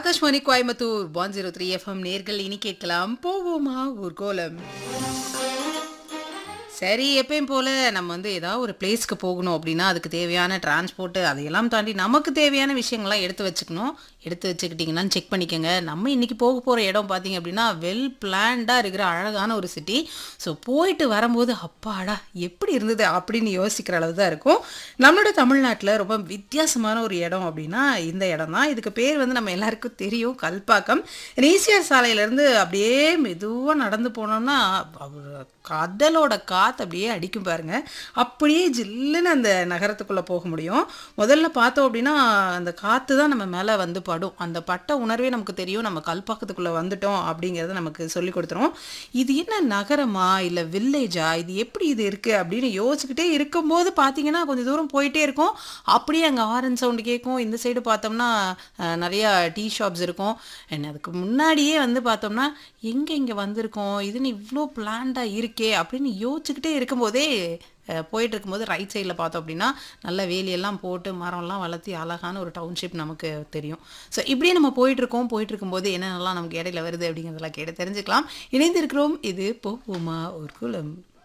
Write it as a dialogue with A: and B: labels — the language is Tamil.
A: Akashvani Coimbatore one zero three FM நேர்கள் இனி கேட்கலாம் போவோமா ஊர்கோலம் சரி எப்பயும் போல் நம்ம வந்து ஏதாவது ஒரு பிளேஸ்க்கு போகணும் அப்படின்னா அதுக்கு தேவையான டிரான்ஸ்போர்ட்டு அதையெல்லாம் தாண்டி நமக்கு தேவையான விஷயங்கள்லாம் எடுத்து வச்சுக்கணும் எடுத்து வச்சுக்கிட்டிங்கன்னா செக் பண்ணிக்கோங்க நம்ம இன்றைக்கி போக போகிற இடம் பார்த்தீங்க அப்படின்னா வெல் பிளான்டாக இருக்கிற அழகான ஒரு சிட்டி ஸோ போயிட்டு வரும்போது அப்பாடா எப்படி இருந்தது அப்படின்னு யோசிக்கிற அளவு தான் இருக்கும் நம்மளோட தமிழ்நாட்டில் ரொம்ப வித்தியாசமான ஒரு இடம் அப்படின்னா இந்த இடம் தான் இதுக்கு பேர் வந்து நம்ம எல்லாருக்கும் தெரியும் கல்பாக்கம் ஈசிஆர் சாலையிலேருந்து அப்படியே மெதுவாக நடந்து போனோம்னா அவர் கடலோட காற்று அப்படியே அடிக்கும் பாருங்க அப்படியே ஜில்லுன்னு அந்த நகரத்துக்குள்ளே போக முடியும் முதல்ல பார்த்தோம் அப்படின்னா அந்த காற்று தான் நம்ம மேலே வந்து படும் அந்த பட்ட உணர்வே நமக்கு தெரியும் நம்ம கல்பாக்கத்துக்குள்ளே வந்துட்டோம் அப்படிங்கிறத நமக்கு சொல்லி கொடுத்துரும் இது என்ன நகரமா இல்லை வில்லேஜா இது எப்படி இது இருக்குது அப்படின்னு யோசிச்சுக்கிட்டே இருக்கும்போது பார்த்தீங்கன்னா கொஞ்சம் தூரம் போயிட்டே இருக்கும் அப்படியே அங்கே ஆரன் சவுண்டு கேட்கும் இந்த சைடு பார்த்தோம்னா அஹ், நிறையா டீ ஷாப்ஸ் இருக்கும் என்ன அதுக்கு முன்னாடியே வந்து பார்த்தோம்னா எங்கே இங்கே வந்திருக்கோம் இதுன்னு இவ்வளோ பிளான்டாக இருக்கே அப்படின்னு யோசிச்சுக்கிட்டே இருக்கும்போதே அஹ், போயிட்டு இருக்கும்போது ரைட் சைடில் பார்த்தோம் அப்படின்னா நல்ல வேலியெல்லாம் போட்டு மரம்லாம் வளர்த்தி அழகான ஒரு டவுன்ஷிப் நமக்கு தெரியும் ஸோ இப்படியே நம்ம போயிட்டு இருக்கோம் போயிட்டு இருக்கும்போது என்னென்னலாம் நமக்கு இடையில வருது அப்படிங்கிறதெல்லாம் கேட்டு தெரிஞ்சுக்கலாம் இணைந்திருக்கிறோம் இது போவோமா ஒரு குலம்